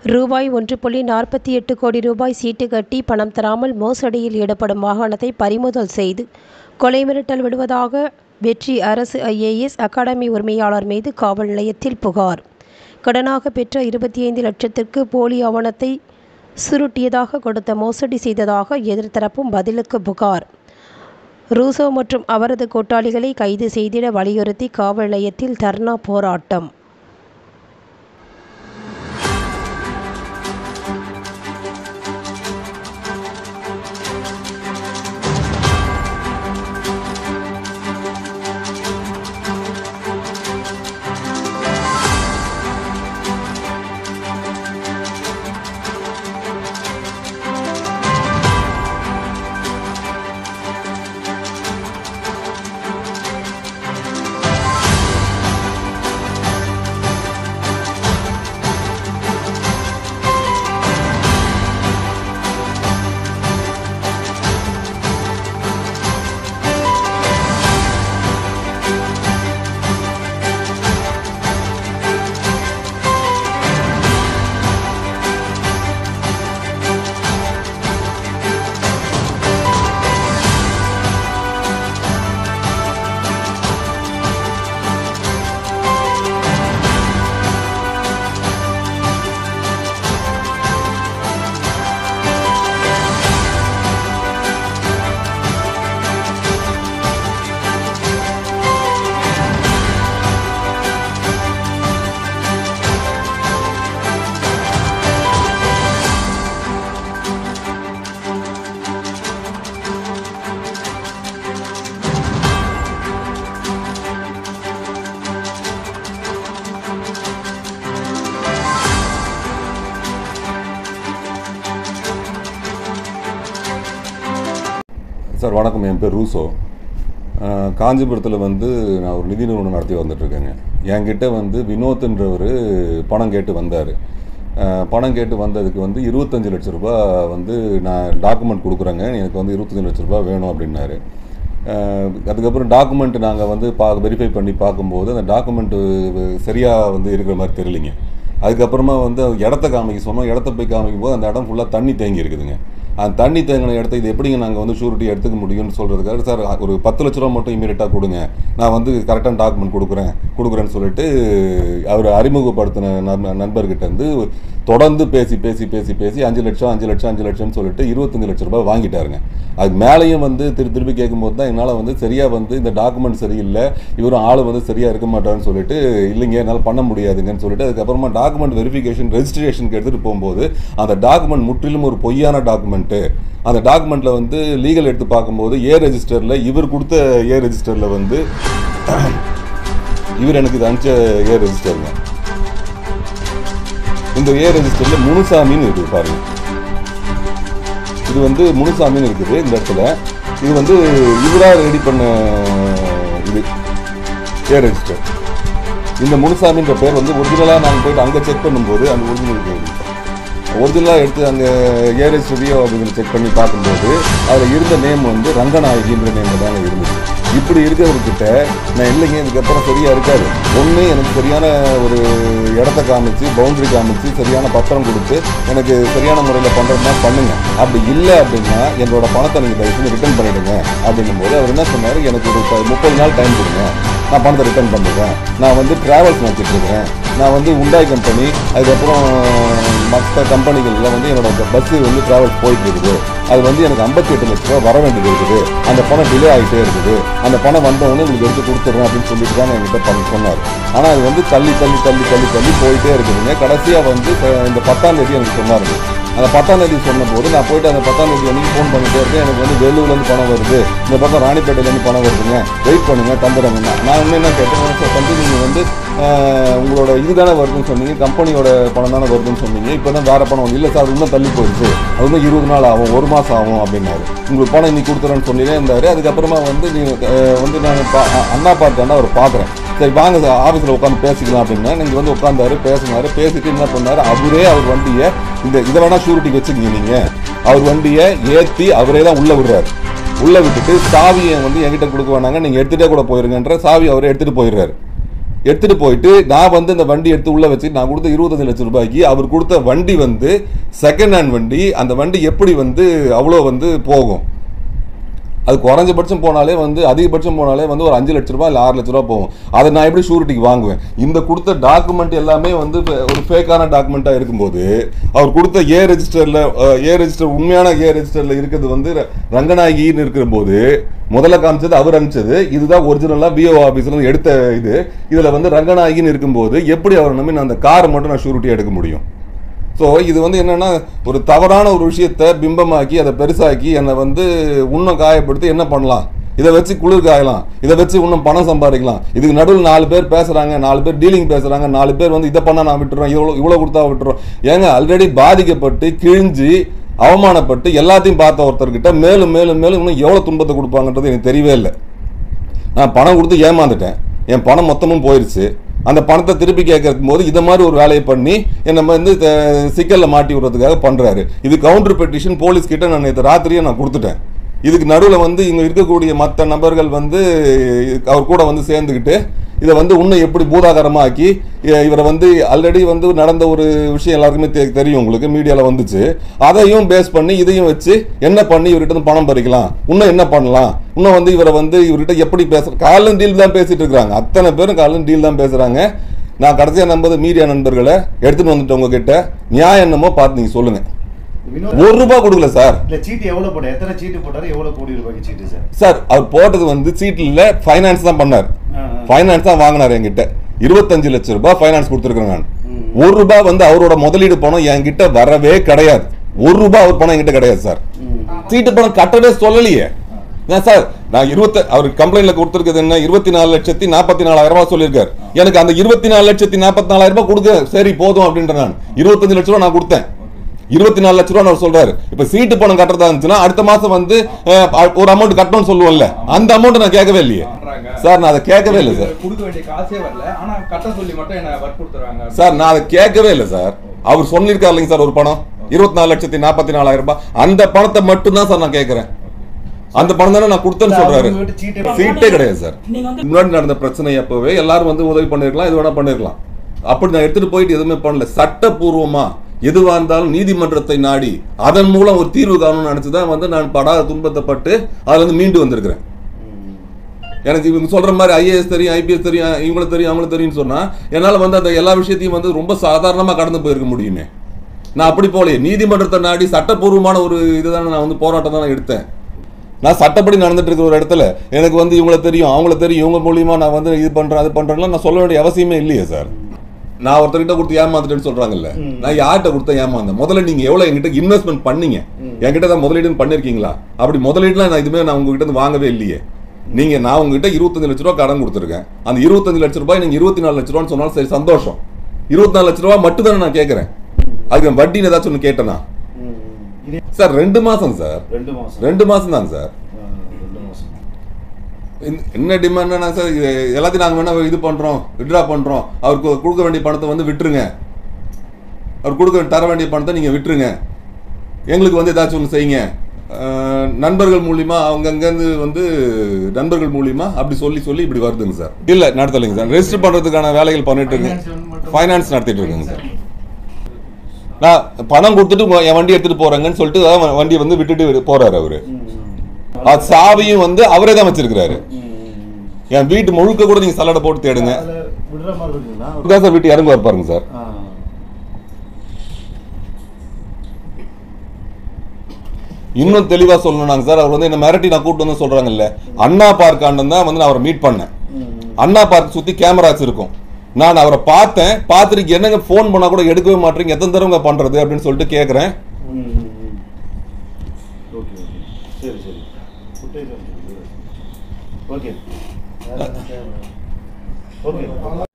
ரூபாய் ஒன்று புள்ளி நாற்பத்தி எட்டு கோடி ரூபாய் சீட்டு கட்டி பணம் தராமல் மோசடியில் ஈடுபடும் வாகனத்தை பறிமுதல் செய்து கொலை மிரட்டல் விடுவதாக வெற்றி அரசு ஐஏஎஸ் அகாடமி உரிமையாளர் மீது காவல் நிலையத்தில் புகார் கடனாக பெற்ற இருபத்தி ஐந்து லட்சத்திற்கு போலி ஆவணத்தை சுருட்டியதாக கொடுத்த மோசடி செய்ததாக எதிர்த்தரப்பும் பதிலுக்கு புகார் ரூசோ மற்றும் அவரது கூட்டாளிகளை கைது செய்திட வலியுறுத்தி காவல் நிலையத்தில் தர்ணா போராட்டம் சார் வணக்கம் என் பேர் ரூசோ அஹ், காஞ்சிபுரத்தில் வந்து நான் ஒரு நிதி நிறுவனம் நடத்தி வந்துட்டுருக்கேங்க என்கிட்ட வந்து வினோத்ன்றவர் பணம் கேட்டு வந்தார் பணம் கேட்டு வந்ததுக்கு வந்து இருபத்தஞ்சு லட்ச ரூபாய் வந்து நான் டாக்குமெண்ட் கொடுக்குறேங்க எனக்கு வந்து இருபத்தஞ்சு லட்ச ரூபாய் வேணும் அப்படின்னாரு அஹ், அதுக்கப்புறம் டாக்குமெண்ட் நாங்கள் வந்து பா வெரிஃபை பண்ணி பார்க்கும்போது அந்த டாக்குமெண்ட்டு சரியாக வந்து இருக்கிற மாதிரி தெரியலிங்க அதுக்கப்புறமா வந்து இடத்த காமிக்க சொன்னோம் இடத்த போய் காமிக்கும் போது அந்த இடம் ஃபுல்லாக தண்ணி தேங்கி இருக்குதுங்க அந்த தண்ணி தேங்கின இடத்த இது எப்படிங்க நாங்கள் வந்து ஷூரிட்டி எடுத்துக்க முடியும்னு சொல்கிறதுக்காக சார் ஒரு பத்து லட்ச ரூபா மட்டும் இமீடியட்டாக கொடுங்க நான் வந்து கரெக்டான டாக்குமெண்ட் கொடுக்குறேன் கொடுக்குறேன்னு சொல்லிட்டு அவர் அறிமுகப்படுத்தின நண்ப- நண்பர்கிட்ட இருந்து தொடர்ந்து பேசி பேசி பேசி பேசி அஞ்சு லட்சம் அஞ்சு லட்சம் அஞ்சு லட்சம்னு சொல்லிட்டு இருபத்தஞ்சு லட்ச ரூபாய் வாங்கிட்டாருங்க அதுக்கு மேலேயும் வந்து திரு திருப்பி கேட்கும்போது தான் என்னால் வந்து சரியாக வந்து இந்த டாக்குமெண்ட் சரியில்லை இவரும் ஆள் வந்து சரியாக இருக்க மாட்டாருன்னு சொல்லிட்டு இல்லைங்க என்னால் பண்ண முடியாதுங்கன்னு சொல்லிட்டு அதுக்கப்புறமா டாக்குமெண்ட் வெரிஃபிகேஷன் ரெஜிஸ்ட்ரேஷனுக்கு எடுத்துகிட்டு போகும்போது அந்த டாக்குமெண்ட் முற்றிலும் ஒரு பொய்யான டாக்குமெண்ட்டு அந்த டாக்குமெண்ட்டில் வந்து லீகல் எடுத்து பார்க்கும்போது ஏ ரெஜிஸ்டரில் இவர் கொடுத்த ஏ ரெஜிஸ்டரில் வந்து இவர் எனக்கு இது அனுப்பிச்ச ஏ ரெஜிஸ்டருங்க இந்த ஏ ரெஜிஸ்டரில் முனுசாமின்னு இருக்குது பாருங்க இது வந்து முனுசாமின்னு இருக்குது இந்த இடத்துல இது வந்து இவராக ரெடி பண்ண இது ஏ ரெஜிஸ்டர் இந்த முனுசாமின்ற பேர் வந்து ஒரிஜினலாக நாங்கள் போயிட்டு அங்கே செக் பண்ணும்போது அந்த ஒரிஜினல் ஒரிஜினலாக எடுத்து அங்கே ஏ ரெஜிஸ்டரியோ அப்படின்னு செக் பண்ணி பார்க்கும்போது அதில் இருந்த நேம் வந்து ரங்கநாயகின்ற நேம் தாங்க இருந்துச்சு இப்படி இருக்கிறவர்கிட்ட நான் இல்லைங்க இதுக்கப்புறம் சரியாக இருக்காது ஒன்று எனக்கு சரியான ஒரு இடத்த காமிச்சு பவுண்டரி காமிச்சு சரியான பத்திரம் கொடுத்து எனக்கு சரியான முறையில் பண்ணுற மாதிரி பண்ணுங்க அப்படி இல்லை அப்படின்னா என்னோட பணத்தை நீங்கள் தயவு செஞ்சு ரிட்டர்ன் பண்ணிடுங்க அப்படின்னும் போது அவர் என்ன சொன்னார் எனக்கு ஒரு ப- முப்பது நாள் டைம் கொடுங்க நான் பணத்தை ரிட்டர்ன் பண்ணுறேன் நான் வந்து ட்ராவல்ஸ் நடத்திட்டு இருக்கிறேன் நான் வந்து உண்டாய் கம்பெனி அதுக்கப்புறம் மற்ற கம்பெனிகளில் வந்து என்னோட பஸ்ஸு வந்து ட்ராவல்ஸ் போயிட்டு இருக்குது அது வந்து எனக்கு 58 எட்டு லட்ச ரூபா வர வேண்டியது இருக்குது அந்த பணம் டிலே ஆகிட்டே இருக்குது அந்த பணம் வந்தவொடனே உங்களுக்கு எடுத்து கொடுத்துட்றேன் அப்படின்னு சொல்லிட்டு தான் என்கிட்ட பண்ண சொன்னார் ஆனால் அது வந்து தள்ளி தள்ளி தள்ளி தள்ளி தள்ளி போயிட்டே இருக்குதுங்க கடைசியாக வந்து அஹ், இந்த பத்தாம் தேதி எனக்கு சொன்னாருங்க அந்த பத்தாம் தேதி சொன்னபோது நான் போயிட்டு அந்த பத்தாம் தேதி அன்னைக்கு ஃபோன் பண்ணிட்டே இருக்கேன் எனக்கு வந்து வேலூர்லேருந்து பணம் வருது இந்த பக்கம் ராணிப்பேட்டையிலேருந்து பணம் வருதுங்க வெயிட் பண்ணுங்க தந்துடுறேங்க நான் இன்னும் என்ன கேட்டேன் சார் தம்பி நீங்கள் வந்து ஆஹ், உங்களோட இதுதானே வருதுன்னு சொன்னீங்க கம்பெனியோட பணம் தானே வருதுன்னு சொன்னீங்க இப்போ தான் வேறு பணம் வந்து இல்லை சார் அது இன்னும் தள்ளி போயிடுச்சு அது இன்னும் இருபது நாள் ஆகும் ஒரு மாதம் ஆகும் அப்படின்னாரு உங்களுக்கு பணம் இன்னைக்கு கொடுத்துறேன்னு சொல்லிட்டே இருந்தார் அதுக்கப்புறமா வந்து நீங்கள் வந்து நான் பா அண்ணா பார்த்தாண்டா அவர் பார்க்குறேன் சரி வாங்க சார் ஆஃபீஸில் உட்காந்து பேசிக்கலாம் அப்படின்னா நீங்கள் வந்து உட்காந்தாரு பேசினாரு பேசிட்டு என்ன பண்ணாரு அவரே அவர் வண்டியை இந்த இதை வேணா ஷூரிட்டி வச்சுக்கீங்க நீங்கள் அவர் வண்டியை ஏற்றி அவரே தான் உள்ளே விடுறாரு உள்ளே விட்டுட்டு சாவியை வந்து என்கிட்ட கொடுக்க வேணாங்க நீங்கள் எடுத்துகிட்டே கூட போயிருங்கன்ற சாவி அவரே எடுத்துகிட்டு போயிடுறாரு எடுத்துட்டு போயிட்டு நான் வந்து இந்த வண்டி எடுத்து உள்ள வச்சு நான் கொடுத்த இருபத்தஞ்சு லட்சம் ரூபாய்க்கு அவர் கொடுத்த வண்டி வந்து செகண்ட் ஹேண்ட் வண்டி அந்த வண்டி எப்படி வந்து அவ்வளோ வந்து போகும் அது குறைஞ்சபட்சம் போனாலே வந்து அதிகபட்சம் போனாலே வந்து ஒரு அஞ்சு லட்ச ரூபாய் இல்லை ஆறு லட்ச ரூபா போகும் அதை நான் எப்படி ஷூரிட்டிக்கு வாங்குவேன் இந்த கொடுத்த டாக்குமெண்ட் எல்லாமே வந்து இப்ப ஒரு ஃபேக்கான டாக்குமெண்ட்டாக இருக்கும்போது அவர் கொடுத்த ஏ ரெஜிஸ்டரில் ஏ ரெஜிஸ்டர் உண்மையான ஏ ரெஜிஸ்டரில் இருக்கிறது வந்து ர- ரங்கநாயகின்னு இருக்கிறபோது முதல்ல காமிச்சது அவர் அனுப்பிச்சது இதுதான் ஒரிஜினலாக பிஓ ஆஃபீஸில் எடுத்த இது இதில் வந்து ரங்கநாயகின்னு இருக்கும்போது எப்படி அவர் நம்பி நான் அந்த காரை மட்டும் நான் ஷூரிட்டியாக எடுக்க முடியும் ஸோ இது வந்து என்னன்னா ஒரு தவறான ஒரு விஷயத்தை பிம்பமாக்கி அதை பெருசாக்கி என்னை வந்து இன்னும் காயப்படுத்தி என்ன பண்ணலாம் இதை வச்சு குளிர் காயலாம் இதை வச்சு இன்னும் பணம் சம்பாதிக்கலாம் இதுக்கு நடுவில் நாலு பேர் பேசுறாங்க நாலு பேர் டீலிங் பேசுறாங்க நாலு பேர் வந்து இதை பண்ணா நான் விட்டுறோம் இவ்வளோ இவ்வளோ கொடுத்தா விட்டுறோம் ஏங்க ஆல்ரெடி பாதிக்கப்பட்டு கிழிஞ்சு அவமானப்பட்டு எல்லாத்தையும் பார்த்த ஒருத்தர்கிட்ட மேலும் மேலும் மேலும் இன்னும் எவ்வளோ துன்பத்தை கொடுப்பாங்கன்றது எனக்கு தெரியவே இல்லை நான் பணம் கொடுத்து ஏமாந்துட்டேன் என் பணம் மொத்தமும் போயிருச்சு அந்த பணத்தை திருப்பி கேட்கறதுக்கு போது இதை மாதிரி ஒரு வேலையை பண்ணி என்னை வந்து த- சிக்கல்ல மாட்டி விடுறதுக்காக பண்றாரு இது கவுண்டர் பெட்டிஷன் போலீஸ் கிட்ட நான் நேற்று ராத்திரியே நான் கொடுத்துட்டேன் இதுக்கு நடுவில் வந்து இங்க இருக்கக்கூடிய மற்ற நபர்கள் வந்து அவர் கூட வந்து சேர்ந்துக்கிட்டு இதை வந்து இன்னும் எப்படி பூதாகரமாக்கி இ- இவரை வந்து ஆல்ரெடி வந்து நடந்த ஒரு விஷயம் எல்லாருக்குமே தெ- தெரியும் உங்களுக்கு மீடியாவில் வந்துச்சு அதையும் பேஸ் பண்ணி இதையும் வச்சு என்ன பண்ணி இவர்கிட்ட இருந்து பணம் பறிக்கலாம் இன்னும் என்ன பண்ணலாம் இன்னும் வந்து இவரை வந்து இவர்கிட்ட எப்படி பேச காலம் டீல் தான் பேசிட்டு இருக்காங்க அத்தனை பேரும் காலம் டீல் தான் பேசுறாங்க நான் கடைசியாக நம்பது மீடியா நண்பர்களை எடுத்துட்டு வந்துட்டு உங்ககிட்ட நியாயம் என்னமோ பார்த்து நீங்க சொல்லுங்க வினோத் ஒரு ரூபாய் கொடுக்கல சார் இல்ல சீட்டு எவ்வளவு போட்டார் எத்தனை சீட்டு போட்டாரு எவ்வளவு கோடி ரூபாய்க்கு சீட்டு சார் சார் அவர் போட்டது வந்து சீட்டில் ஃபைனான்ஸ் தான் பண்ணார் ஆ, ஆ. ஃபைனான்ஸ் தான் வாங்கினார் என்கிட்ட இருபத்தஞ்சு லட்சம் ரூபாய் ஃபைனான்ஸ் கொடுத்துருக்கேன் நான் ம். ஒரு ரூபாய் வந்து அவரோட முதலீடு பணம் என்கிட்ட வரவே கிடையாது ஒரு ரூபாய் அவர் பணம் என்கிட்ட கிடையாது சார் ம். சீட்டு பணம் கட்டவே சொல்லலையே ஏன் சார் நான் இருபத்தி அவர் கம்ப்ளைண்ட்ல கொடுத்துருக்கிறது என்ன இருபத்தி நாலு லட்சத்தி நாற்பத்தி நாலாயிரம் ரூபாய் சொல்லியிருக்காரு எனக்கு அந்த இருபத்தி நாலு லட்சத்தி நாற்பத்தி நாலாயிரம் ரூபாய் கொடுக்க சரி போதும் அப்படின்ற நான் இருபத்தஞ்சு லட்ச ரூபா நான் கொடுத்தேன் இருபத்தி நாலு லட்ச ரூபா அவர் சொல்றாரு இப்ப சீட்டு பணம் கட்டுறதா இருந்துச்சுன்னா அடுத்த மாசம் வந்து அஹ், ஒரு அமௌண்ட் கட்டணும்னு சொல்லுவோம்ல அந்த அமௌண்ட் நான் கேட்கவே இல்லையே பண்றாங்க. சார் நான் அதை கேட்கவே இல்லை சார் எனக்கு கொடுக்க வேண்டிய காசே வரல ஆனா கட்ட சொல்லி மட்டும் என்ன வற்புறுத்துறாங்க சார் நான் அதை கேட்கவே இல்லை சார் அவர் சொல்லியிருக்காரு இல்லைங்க சார் ஒரு பணம் இருபத்தி நாலு லட்சத்தி நாற்பத்தி நாலாயிரம் ரூபாய் அந்த பணத்தை மட்டும் தான் சார் நான் கேட்கறேன் அந்த பணம் தானே நான் கொடுத்தேன்னு சொல்றாரு அவங்க வீட்டு சீட்டே சீட்டே கிடையாது சார் முன்னாடி நடந்த பிரச்சனை அப்பவே எல்லாரும் வந்து உதவி பண்ணிருக்கலாம் இது வேணா பண்ணிருக்கலாம் அப்படி நான் எடுத்துட்டு போயிட்டு எதுவுமே பண்ணல சட்டப்பூர்வமா எதுவா இருந்தாலும் நீதிமன்றத்தை நாடி அதன் மூலம் ஒரு தீர்வு காணும்னு நினைச்சுதான் வந்து நான் படாத துன்பத்தை பட்டு அதுல இருந்து மீண்டு வந்திருக்கிறேன் எனக்கு இவங்க சொல்ற மாதிரி ஐஏஎஸ் தெரியும் ஐபிஎஸ் தெரியும் இவங்களுக்கு தெரியும் அவங்களுக்கு தெரியும்னு சொன்னா என்னால வந்து அந்த எல்லா விஷயத்தையும் வந்து ரொம்ப சாதாரணமா கடந்து போயிருக்க முடியுமே நான் அப்படி போகலையே நீதிமன்றத்தை நாடி சட்டப்பூர்வமான ஒரு இதுதானே நான் வந்து போராட்டம் தான் நான் எடுத்தேன் நான் சட்டப்படி நடந்துட்டு இருக்கிற ஒரு இடத்துல எனக்கு வந்து இவங்களை தெரியும் அவங்கள தெரியும் இவங்க மூலியமா நான் வந்து இது பண்றேன் அது பண்றேன்லாம் நான் சொல்ல வேண்டிய அவசியமே இல்லையே சார் நான் ஒருத்தர்கிட்ட கொடுத்து ஏமாந்துட்டேன்னு சொல்றாங்கல்ல நான் யார்கிட்ட கொடுத்த ஏமாந்தேன் முதல்ல நீங்க எவ்வளவு என்கிட்ட இன்வெஸ்ட்மெண்ட் பண்ணீங்க என்கிட்ட தான் முதலீடு பண்ணிருக்கீங்களா அப்படி முதலீடுலாம் நான் இதுமே நான் உங்ககிட்ட இருந்து வாங்கவே இல்லையே நீங்க நான் உங்ககிட்ட இருபத்தஞ்சு லட்ச ரூபா கடன் கொடுத்துருக்கேன் அந்த இருபத்தஞ்சு லட்ச ரூபாய் நீங்க இருபத்தி நாலு லட்ச ரூபான்னு சொன்னாலும் சரி சந்தோஷம் இருபத்தி நாலு லட்ச ரூபாய் மட்டும் தானே நான் கேட்கறேன் அதுக்கு நான் வட்டின்னு ஏதாச்சும் ஒன்று கேட்டேனா ம். இது சார் ரெண்டு மாசம் சார் ரெண்டு மாசம் ரெண்டு மாசம் தாங்க சார் ஆ, ரெண்டு மாசம் இந்த- என்ன டிமாண்ட்னா சார் இது எல்லாத்தையும் நாங்கள் வேணா இது பண்ணுறோம் விட்ரா பண்ணுறோம் அவருக்கு கொடுக்க வேண்டிய பணத்தை வந்து விட்டுருங்க அவர் கொடுக்க தர வேண்டிய பணத்தை நீங்கள் விட்டுருங்க எங்களுக்கு வந்து ஏதாச்சும் ஒன்று செய்யுங்க அஹ், நண்பர்கள் மூலியமா அவங்கங்கேருந்து வந்து நண்பர்கள் மூலியமா அப்படி சொல்லி சொல்லி இப்படி வருதுங்க சார் இல்லை நடத்தலைங்க சார் ரெஜிஸ்டர் பண்ணுறதுக்கான வேலைகள் பண்ணிட்டு இருக்கேன் Finance மட்டும் ஃபைனான்ஸ் நடத்திட்டு இருக்கேங்க சார் நான் பணம் கொடுத்துட்டு உங்க- என் வண்டி எடுத்துட்டு போறேங்கன்னு சொல்லிட்டு அதான் வண்டியை வந்து விட்டுட்டு போறாரு அவரு அது சாவியும் வந்து அவரே தான் வச்சிருக்கிறாரு என் வீட்டு முழுக்க கூட நீங்க சல்லடை போட்டு தேடுங்க அதுல விடுற மாதிரி இருக்குங்களா இதுதான் சார் வீட்டு இறங்குவார் பாருங்க சார் ஆ. இன்னும் தெளிவா சொல்லணும்னாங்க சார் அவர் வந்து என்ன மிரட்டி நான் கூட்டு வந்து சொல்றாங்கல்ல அண்ணா பார்க் ஆண்டன் தான் வந்து நான் அவரை மீட் பண்ணேன் ம். அண்ணா பார்க் சுத்தி கேமராஸ் இருக்கும் நான் அவரை பார்த்தேன் பார்த்துட்டு என்னங்க ஃபோன் பண்ணா கூட எடுக்கவே மாட்டீங்க எத்தனை தடவை பண்றது அப்படின்னு சொல்லிட்டு கேட்கறேன் ம், ம், ம். ஓகே ஓகே சரி சரி ஃபுட்டேஜ் ஓகே வேற என்ன தேவை? ஓகே